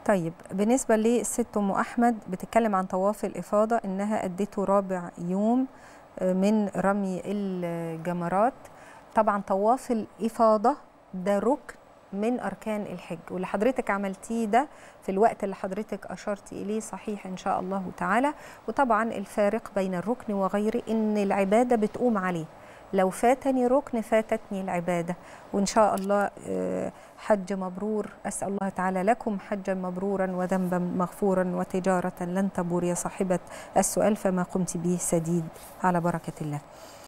طيب بالنسبة للست أم أحمد بتتكلم عن طواف الإفاضة إنها أدته رابع يوم من رمي الجمرات طبعا طواف الإفاضة ده ركن من أركان الحج واللي حضرتك عملتيه ده في الوقت اللي حضرتك أشرتي إليه صحيح إن شاء الله تعالى وطبعا الفارق بين الركن وغيره إن العبادة بتقوم عليه لو فاتني ركن فاتتني العبادة وإن شاء الله حج مبرور أسأل الله تعالى لكم حجا مبرورا وذنبا مغفورا وتجارة لن تبور يا صاحبة السؤال فما قمت به سديد على بركة الله